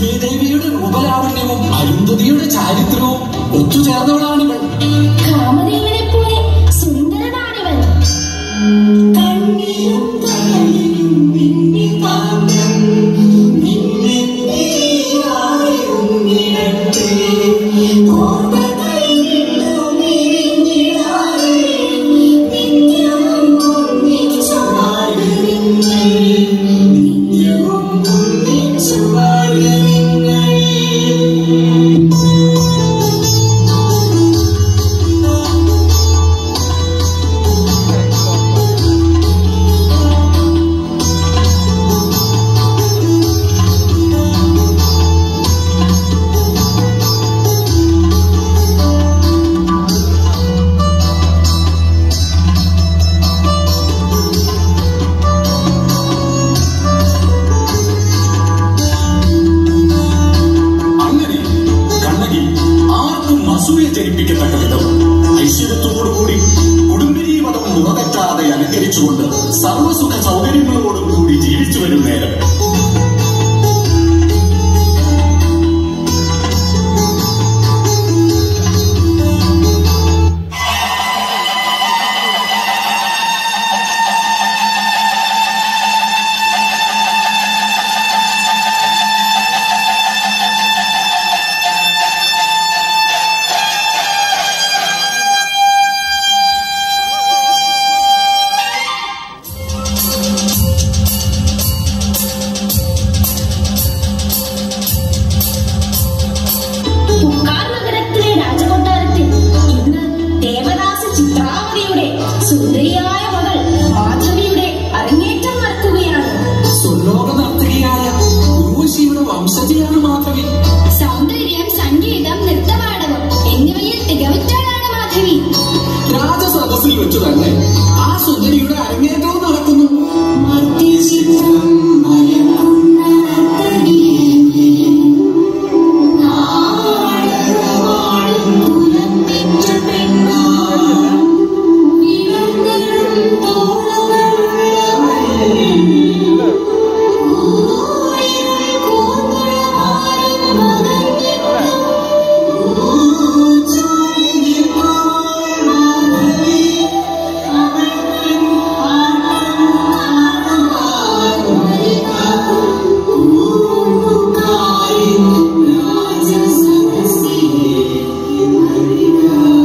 ശ്രീദേവിയുടെ രൂപലാവണ്യവും അരുന്ധതിയുടെ ചാരിത്രവും ഒത്തുചേർന്നവളാണിവൾ കാമദേവനെ പോലെ സുന്ദരനാണിവൻ കണ്ണിലും തലയിലും നിന്നെ താങ്ങൻ നിന്നെ നീയായിരുന്നിടട്ടെ ഓർമ്മകൾ വീണ്ടും വിരിഞ്ഞിടാതെ നിത്യവും ഒന്നിച്ചു വാഴുവിങ്ങൾ നിത്യവും ഒന്നിച്ചു വാഴുവിങ്ങൾ അങ്ങനെ കണ്ണകി ആർക്കും അസൂയ ജനിപ്പിക്കത്തക്ക വിധം ഐശ്വര്യത്തോടുകൂടി കുടുംബിനി മതം മുറതെറ്റാതെ അലങ്കരിച്ചുകൊണ്ട് സർവ്വസുഖ സൗകര്യങ്ങളോടും കൂടി ജീവിച്ചു വരും നേരം പുക്കാർ നഗരത്തിലെ രാജകൊട്ടാരത്തിൽ ഇന്ന് ദേവദാസ ചിത്രാവതിയുടെ സുന്ദരിയായ മകൾ മാധവിയുടെ അരങ്ങേറ്റം നടക്കുകയാണ് സ്വർലോക നർത്തകിയായ ഉർവശിയുടെ വംശജയാണ് മാധവി സൗന്ദര്യം സംഗീതം നൃത്തപാടവം എന്നിവയിൽ തികവുറ്റവളാണ് മാധവി രാജസദസ്സിൽ വെച്ച് തന്നെ ആ സുന്ദരിയുടെ അരങ്ങേറ്റവും നടക്കുന്നു മധ്യചിത്രം മയക്കുന്ന നർത്തകിയെ നാടകവാളും തുലപ്പിച്ച പെണ്ണാം വിരങ്ങളും തോളുകളുള്ളവൾ ഊരിരുൾ കൂർക്കുളമാരും മകഞ്ഞിട്ടും ഊച്ചാടി നിൽക്കുമ്പോൾ മാധവി അവൾ തൻ പാട്ടും നാദമാകും വരികാക്കും പൂവുകായി രാജസദസ്സിലെ വരിക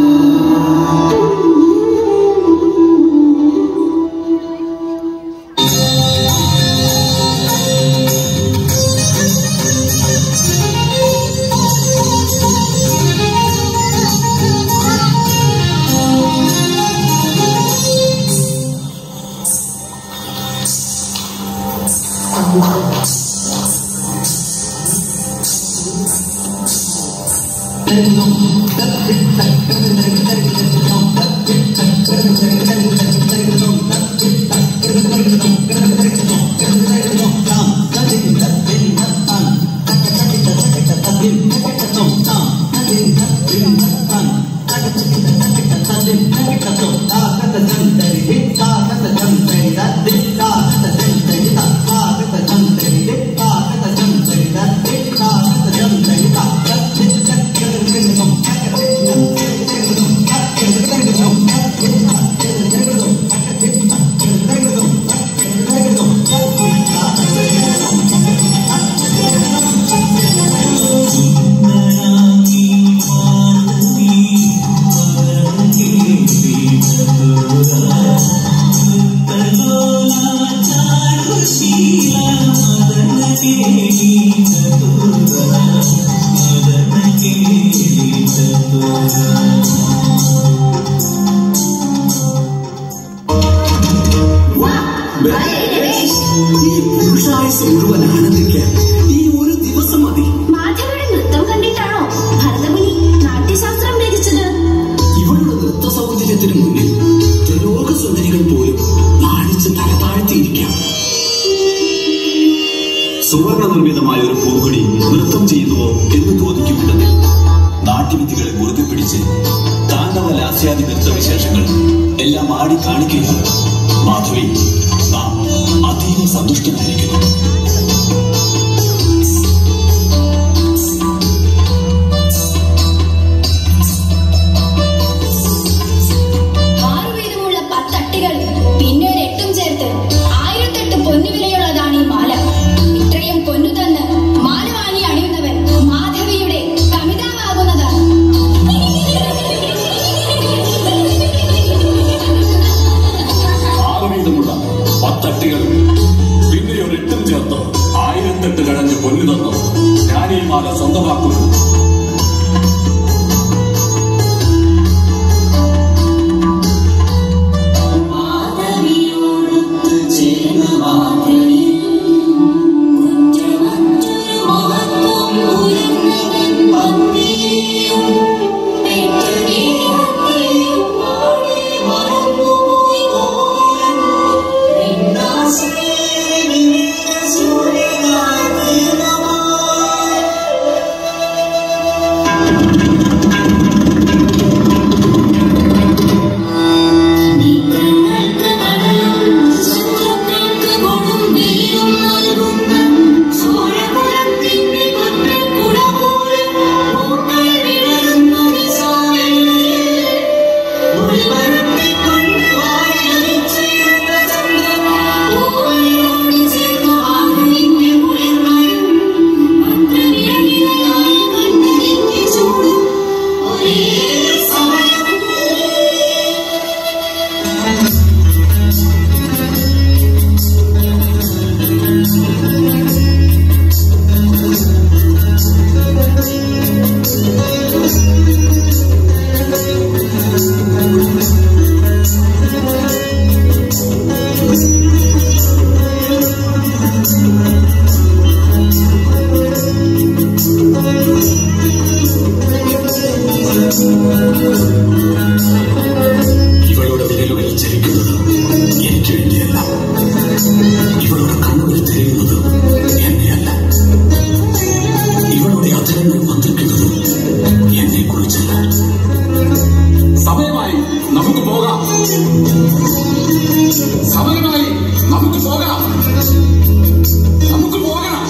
ഈ പുരുഷായുസ് മുഴുവൻ ആനന്ദിക്കാൻ ഈ ഒരു ദിവസം മതി മാധവിയുടെ നൃത്തം കണ്ടിട്ടാണോ ഭരതമുനി നാട്യശാസ്ത്രം രചിച്ചത് ഇവളുടെ നൃത്ത സൗന്ദര്യത്തിന് മുന്നിൽ ത്രിലോക സുന്ദരികൾ പോലും നാണിച്ച് തല താഴ്ത്തിയിരിക്കാം സുവർണ നിർമ്മിതമായ ഒരു പൂങ്കുടി നൃത്തം ചെയ്യുന്നുവോ എന്ന് തോന്നിക്കുന്നുണ്ടെങ്കിൽ നാട്യവിധികളെ മുറുകെ പിടിച്ച് താണ്ഡവ ലാസ്യാദി നൃത്തവിശേഷങ്ങൾ എല്ലാം ആടി കാണിക്കുകയാണ് മാധവി നാം അതീവ സന്തുഷ്ടനായിരിക്കുന്നു രാജ്യമാല സ്വന്തമാക്കുന്നു മാധവിയോടൊത്തു ചേർന്ന് മാധവിയിൽ കുറ്റമറ്റൊരു മഹത്വം ഉയർന്നവൻ പന്തിയും പെറ്റ ഗേഹത്തെയും പാടി മറന്നുപോയി ഗോകുലൻ. നിന്നാശ്രയരെ വിവിധ സൂര്യനായി തീർന്നമായി. നീക്കങ്ങൾക്ക് കടലും ശത്രുക്കൾക്ക് കൊടും വെയിലും നൽകുന്ന ചോരകുലത്തിന്റെ കൊറ്റക്കുടപോലെ പൂക്കൾ വിടരുന്നൊരു സായണിയിൽ ഉൾവരത്തിക്കൊണ്ട് വാരിയലിച്ചിരുന്ന ചന്ദ്രൻ പൂവലിനോട് ചേർന്ന് വാഴുവിന്റെ കുളിർമയും ഭദ്രവിരഹിതനായ കണ്ണനിന്റെ ചൂടും ഒരേ സമയം ഇവളുടെ വിരലുകൾ ചലിക്കുന്നത് എനിക്ക് വേണ്ടിയല്ല ഇവളുടെ കണ്ണുകൾ തിരിയുന്നത് എന്നെയല്ല ഇവളുടെ അധരങ്ങൾ മന്ത്രിക്കുന്നത് എന്നെ കുറിച്ചല്ല സമയമായി നമുക്ക് പോകാം സമയമായി നമുക്ക് പോകാം നമുക്ക് പോകാം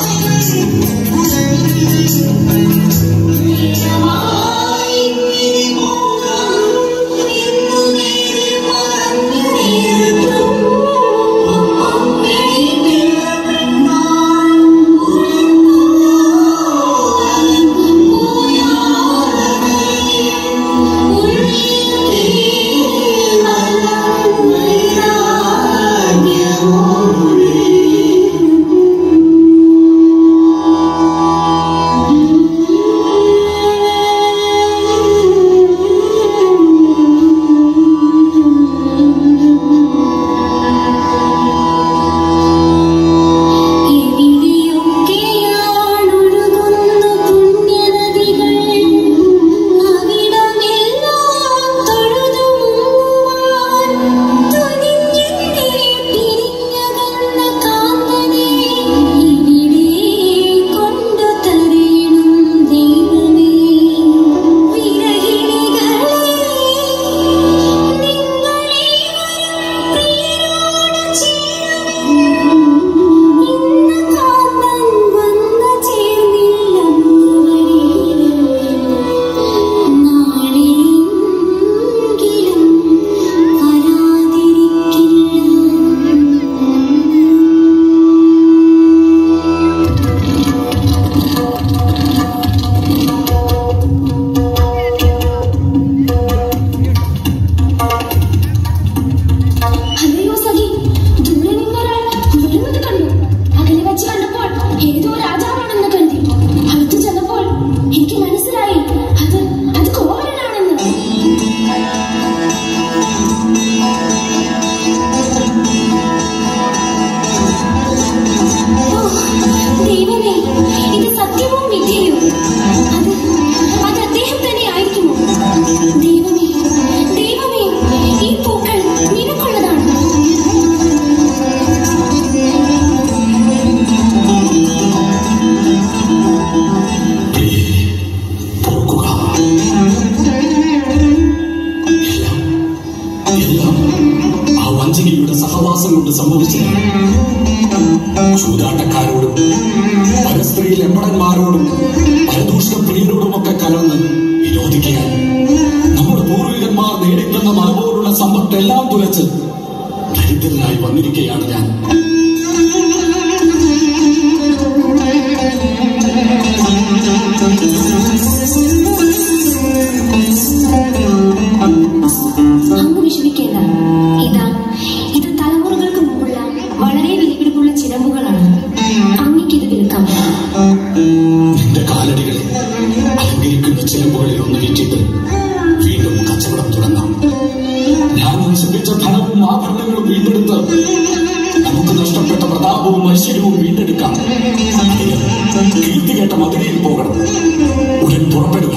എവിടെയൊക്കെയാണൊഴുകുന്നു പുണ്യനദികൾ അവിടമെല്ലാം തൊഴുതു മുങ്ങുവാൻ തുനിഞ്ഞെന്നെ പിരിഞ്ഞകന്ന കാന്തനെ ഇവിടെ കൊണ്ടു തരേണം ദൈവമേ വിരഹിണികളെ നിങ്ങളെ പ്രിയരോട് ചേരും ഇന്ന് കാന്തൻ വന്നു ചേർന്നില്ലെന്നു നാളെയെങ്കിലും വരാതിരിക്കില്ല അല്ലയോ സഖി ദൂരെ നിന്നൊരാൾ വരുന്നത് കണ്ടു അകലെ വെച്ച് കണ്ടപ്പോൾ ഏതോ രാജാവാണെന്ന് കരുതി അടുത്ത് ചെന്നപ്പോൾ എനിക്ക് മനസ്സിലായി അത് അത് കോവലനാണെന്ന് ഓ, ദൈവമേ ഇത് സത്യമോ വിദ്യയോ അത് അത് അദ്ദേഹം തന്നെ ആയിരിക്കുമോ ദൈവമേ ദൈവമേ ഈ പൂക്കൾ നിനക്കുള്ളതാണ് പോകുക എല്ലാം എല്ലാം ആ വഞ്ചികയുടെ സഹവാസം കൊണ്ട് സംഭവിച്ചത് ചൂതാട്ടക്കാരോടും പരസ്ത്രീ ലംബടന്മാരോടും പരദൂഷണ പ്രിയരോടുമൊക്കെ കലർന്ന് വിരോധിക്കാൻ നമ്മുടെ പൂർവികന്മാർ നേടിത്തന്ന മറവോടുള്ള സമ്പത്തെല്ലാം തുലച്ച് ദരിദ്രനായി വന്നിരിക്കുകയാണ് ഞാൻ അങ്ങ് വിഷമിക്കേണ്ട ഇതാ ഇത് തലമുറകൾക്ക് മുമ്പുള്ള വളരെ വിലപിടിപ്പുള്ള ചിലമ്പുകളാണ് അങ്ങക്കിത് വിൽക്കാം നിന്റെ കാലടി മധുരയിൽ പോകണം ഉടൻ പുറപ്പെടുക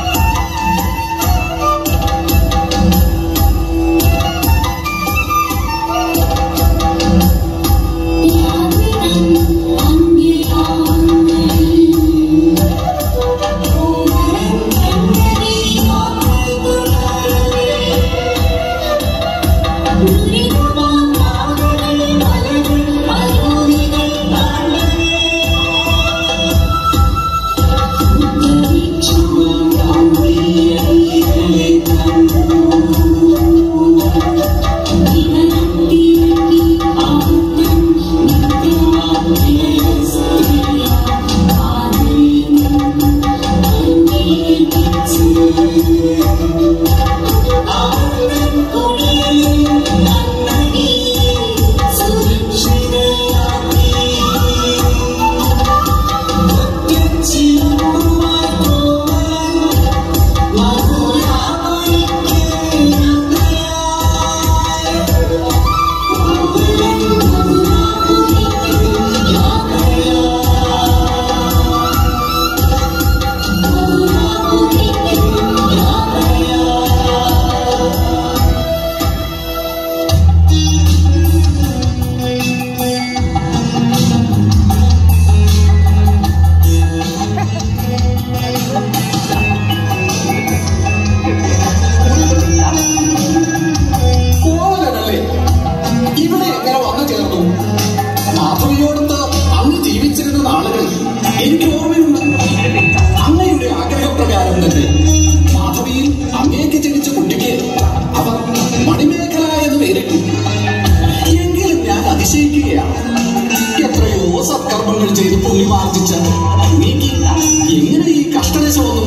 കോവലനല്ലേ ഇവിടെ എങ്ങനെ വന്നു ചേർന്നു മാധവിയോടൊത്ത് അന്ന് ജീവിച്ചിരുന്ന നാളുകൾ എനിക്ക് ഓർമ്മയുണ്ട് അങ്ങയുടെ ആഗ്രഹപ്രകാരം തന്നെ മാധവിയിൽ അങ്ങേക്ക് ജനിച്ച കുട്ടിക്ക് അവർ മണിമേഖല എന്ന് പേരിട്ടു എങ്കിലും ഞാൻ അതിശയിക്കുകയാണ് എത്രയോ സത്കർമ്മങ്ങൾ ചെയ്ത് പുണ്യമാർജിച്ച അങ്ങേക്ക് എങ്ങനെ ഈ കഷ്ടദശ വന്നു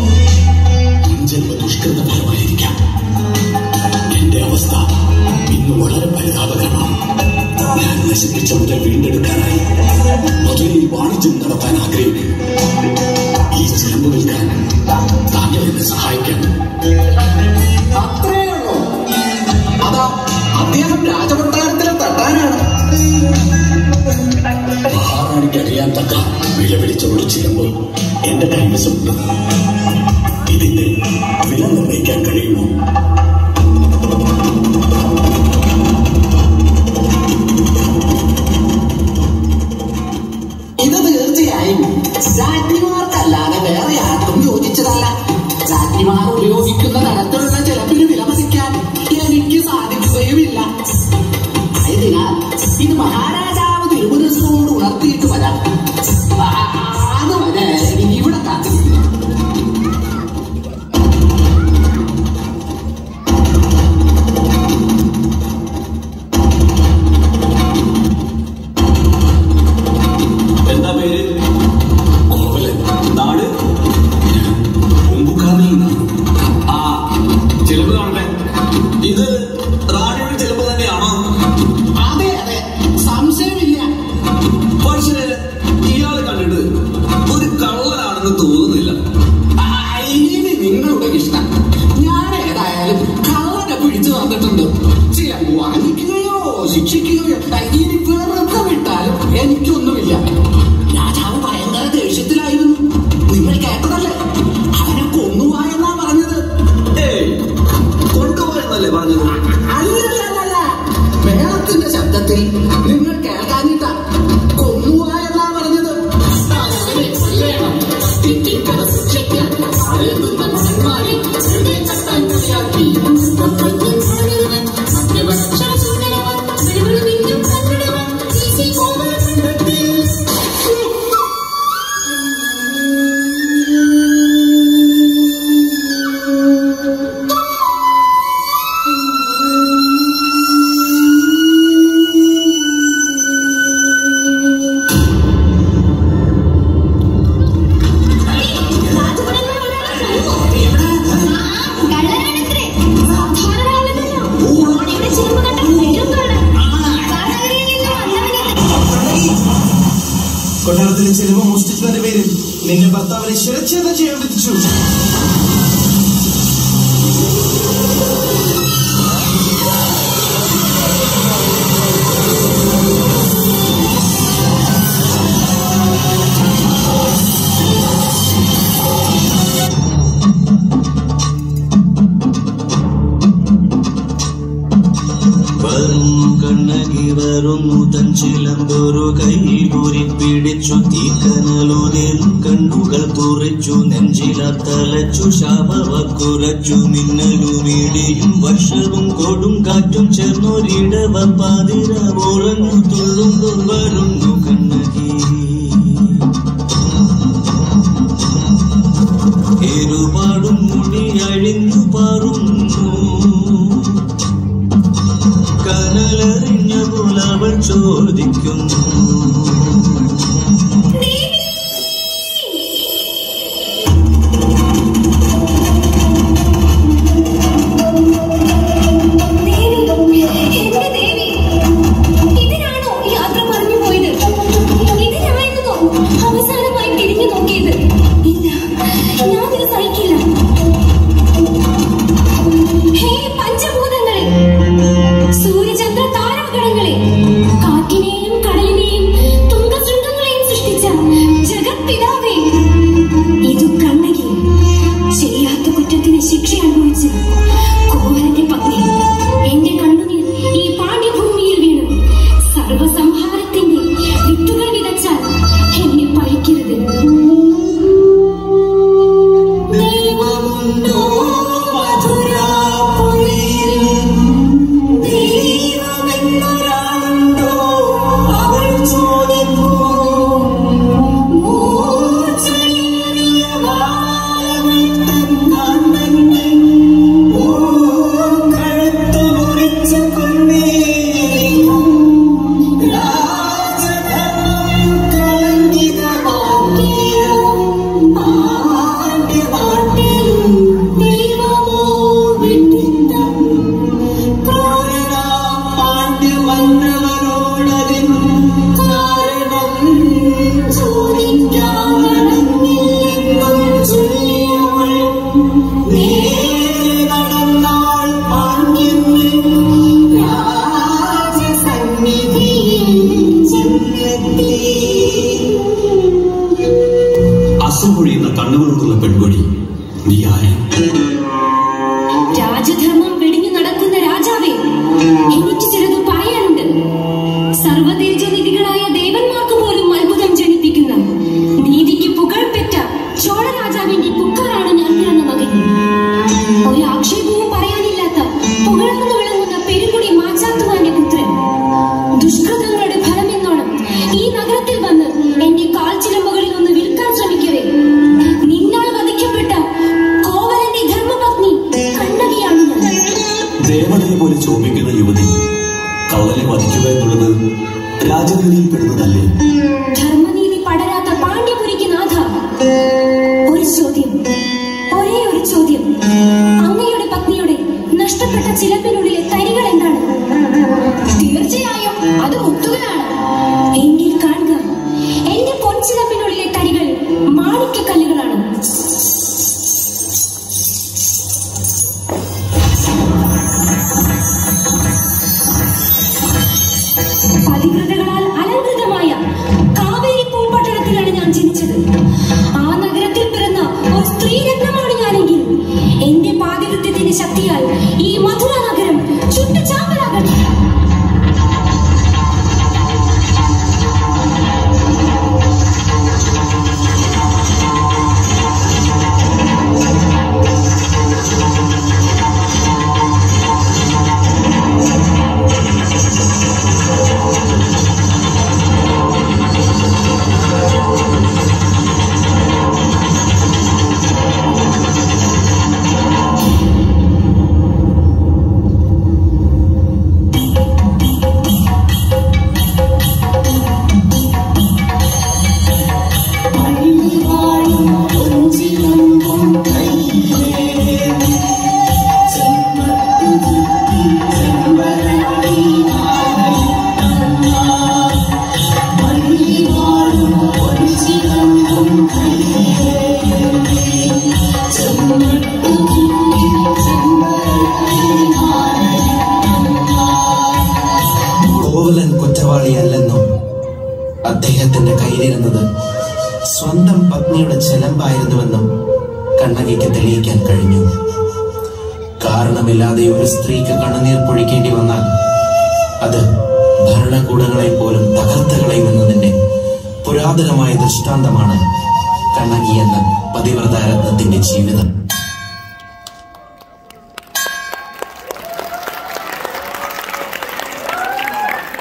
ജന്മ ദുഷ്കൃത ഫലമായിരിക്കാം എന്റെ അവസ്ഥ ഇന്ന് വളരെ പരിതാപകരമാണ് ഞാൻ നശിപ്പിച്ച മുതൽ വീണ്ടെടുക്കാനായി മധുരയിൽ വാണിജ്യം നടത്താൻ ആഗ്രഹിക്കുന്നു ഈ ചിലമ്പ് വിൽക്കാൻ താങ്കൾ എന്നെ സഹായിക്കണം അത്രേ ഉള്ളൂ അതാ അദ്ദേഹം രാജകൊട്ടാരത്തിലെ തട്ടാനാണ് മഹാറാണിക്ക് അറിയാൻ തക്ക വില പിടിച്ച ഒരു ചിലമ്പ് എന്റെ കൈവശമുണ്ട് ഇതിന്റെ വില നിർണ്ണയിക്കാൻ കഴിയുമോ ഇത് തീർച്ചയായും രാജ്ഞിമാർക്കല്ലാതെ വേറെ ആർക്കും യോജിച്ചതല്ല രാജ്ഞിമാർ ഉപയോഗിക്കുന്ന തരത്തിലുള്ള ചിലപ്പിന് വിലമതിക്കാൻ എനിക്ക് സാധിക്കുകയുമില്ല ആയതിനാൽ ഇത് മഹാരാജാവ് തിരുമുരസോട് ഉണർത്തിയിട്ട് വരാം ആ, അതുവരെ ഇവിടെ കാത്തിരിക്കുന്നു എന്താ പേര് കോവലൻ നാട് പൂമ്പുക്കാവിൽ നിന്നാണ് ആ ചിലവ് കാണട്ടെ ഇത് റാണിയുടെ ചിലവ് തന്നെയാണോ അതെ അതെ സംശയമില്ല പക്ഷേ ഇയാളെ കണ്ടിട്ട് ഒരു കള്ളനാണെന്ന് തോന്നുന്നില്ല ആ, ഇനി നിങ്ങളുടെ ഇഷ്ടം ഞാൻ ഏതായാലും കള്ളനെ പിടിച്ചു തന്നിട്ടുണ്ട് ചില വാങ്ങിക്കുകയോ ശിക്ഷിക്കുകയോ ആ, ഇനി വെറുതെ വിട്ടാലും എനിക്കൊന്നുമില്ല രാജാവ് ഭയങ്കര ദേഷ്യത്തിലായിരുന്നു നിങ്ങൾ കേട്ടതല്ലേ അവനെ കൊന്നുപോയെന്നാ പറഞ്ഞത് ഏയ് കൊണ്ടുപോയെന്നല്ലേ പറഞ്ഞത് അല്ലല്ലല്ല മേളത്തിന്റെ ശബ്ദത്തിൽ നിങ്ങൾ കേൾക്കാനിട്ട കൊന്നുപോയെന്നാ പറഞ്ഞത് അവനെ കൊല്ലണം. തെറ്റിക്കഥ ശിക്ഷിക്കാൻ അതെന്തുന്ന മകന്മാരെ വെറുതെ ചട്ടാൻ കളിയാക്കി. കള്ളനാണത്രേ സാധാരണ ആളല്ലല്ലോ ഓടിയുടെ ചെരുപ്പ് കണ്ട പെരുമ്പാണ് സാധാരണയിൽ നിന്ന് വന്നവനല്ലേ കൊട്ടാരത്തിലെ ചെലവ് മോഷ്ടിച്ചതിന്റെ പേരിൽ നിന്റെ ഭർത്താവിനെ ശിരച്ഛേദം ചെയ്യാൻ വിധിച്ചു ആ പടരുന്നു തൻ ചിലമ്പൊരു കൈകൂരി പിടിച്ചു തീക്കനലോതെന്നു കണ്ണുകൾ തുറച്ചു നെഞ്ചില തലച്ചു ശാപവ കുറച്ചു മിന്നലുമിടിയും വർഷവും കൊടും കാറ്റും ചേർന്നൊരിടവ പാതിര ഉറഞ്ഞു തുള്ളുമ്പോൾ വരുന്നു കണ്ണകി ഏറുപാടും മുടി അഴിഞ്ഞു പാറുന്നു കനലറിഞ്ഞ പോലെ അവൾ ചോദിക്കുന്നു ദേവി എന്റെ ദേവി ഇതിനാണോ യാത്ര പറഞ്ഞു പോയത് ഇതിനായിരുന്നോ അവസാനമായി തിരിഞ്ഞു നോക്കിയത് ഇല്ല ഞാനിത് സഹിക്കില്ല ഹേ പഞ്ചഭൂതങ്ങളെ സൂര്യചന്ദ്ര താരാഗണങ്ങളെ കാറ്റിനെയും കടലിനെയും തുങ്കശൃംഗങ്ങളെയും സൃഷ്ടിച്ച ജഗത്പിതാവേ ഇതു കണ്ണകി ചെയ്യാത്ത കുറ്റത്തിന് ശിക്ഷ അനുഭവിച്ച് കോവലന്റെ പത്നി എന്റെ കണ്ണുനീർ ഈ പാണ്ഡ്യഭൂമിയിൽ വീണു സർവസംഹാരത്തിന്റെ വിത്തുകൾ വിതച്ചാൽ എന്നെ പഴിക്കരുത് ദൈവമുണ്ടോ മധുരാപുരിയിൽ ദൈവമെന്നൊരാളുണ്ടോ അവൾ ചോദിക്കൂ മൂർച്ചയേറിയ വാളമിട്ടും കാന്തങ്ങൾ കഴുത്തു മുറിച്ച കൊണ്ടേയിരിക്കും രാജധർമ്മം കളങ്കിതമാക്കിയ പാണ്ഡ്യനാട്ടിൽ ദൈവമോ വിട്ടിത്തം കാരണം പാണ്ഡ്യമന്നവരോടതിൻ കാരണം ചോദിക്കാനടങ്ങില്ലെന്നും ചൊല്ലിയവൾ നേരെ നടന്നാൾ പാണ്ഡ്യന് രാജസന്നിധിയിൽ ചെന്നെത്തി അസംപൊഴിയുന്ന കണ്ണുകളോടുള്ള പെൺകൊടി നീ ആരാ രാജധർമ്മം വെടിഞ്ഞു നടക്കുന്ന രാജാവേ എനിക്ക് ചിലത് പറയാനുണ്ട് സർവതേജനിധികളായ ദേവന്മാർക്ക് പോലും അത്ഭുതം ജനിപ്പിക്കുന്ന നീതിക്ക് പുകഴ്പെറ്റ ചോള രാജാവിന്റെ പുക്കാറാണ് ഞാൻ പിറന്ന മകൻ ഒരു ആക്ഷേപവും പറയാനില്ലാത്ത പുകഴ്ന്നു വിളങ്ങുന്ന പെരുമുടി മാച്ചാത്തുവാന്റെ പുത്രൻ ദുഷ്കൃതങ്ങളുടെ ഫലമെന്നോണം ഈ നഗരത്തിൽ വന്ന് എന്റെ കാൽച്ചിലമ്പുകളിൽ ഒന്ന് വിൽക്കാൻ ശ്രമിക്കവേ നിന്നാൽ വധിക്കപ്പെട്ട കോവലന്റെ ധർമ്മപത്നി കണ്ണകിയാണ് ഞാൻ ദേവതയെ പോലെ ചോദിക്കുന്ന യുവതി കള്ളനെ വധിക്കുക എന്നുള്ളത് രാജനീതിയിൽ പെടുന്നതല്ലേ ധർമ്മനീതി പടരാത്ത പാണ്ഡ്യപുരിക്ക് നാഥ ഒരു ചോദ്യം ഒരേ ഒരു ചോദ്യം അങ്ങയുടെ പത്നിയുടെ നഷ്ടപ്പെട്ട ചിലമ്പിനുള്ളിലെ തരികൾ എന്താണ് തീർച്ചയായും അത് മുത്തുകളാണ് എങ്കിൽ കാണുക എന്റെ പൊൻചിലമ്പിനുള്ളിലെ തരികൾ മാണിക്യക്കല്ലുകളാണ് പതിവ്രതകളാൽ അലങ്കൃതമായ കാവേരി പൂമ്പട്ടണത്തിലാണ് ഞാൻ ജനിച്ചത് ആ നഗരത്തിൽ പിറന്ന ഒരു സ്ത്രീരത്നമാണ് ഞാനെങ്കിൽ എന്റെ പാതിവൃത്യത്തിന്റെ ശക്തിയാൽ ഈ മധുര നഗരം ചുട്ടുചാമ്പലാകട്ടെ കോവലൻ കുറ്റവാളിയല്ലെന്നും അദ്ദേഹത്തിന്റെ കയ്യിലിരുന്നത് സ്വന്തം പത്നിയുടെ ചെലമ്പായിരുന്നുവെന്നും കണ്ണകിക്ക് തെളിയിക്കാൻ കഴിഞ്ഞു കാരണമില്ലാതെ ഒരു സ്ത്രീക്ക് കണ്ണുനീർ പൊഴിക്കേണ്ടി വന്നാൽ അത് ഭരണകൂടങ്ങളെ പോലും തകർത്ത് കളയുമെന്നതിന്റെ പുരാതനമായ ദൃഷ്ടാന്തമാണ് കണ്ണകി എന്ന പതിവ്രതാരത്നത്തിന്റെ ജീവിതം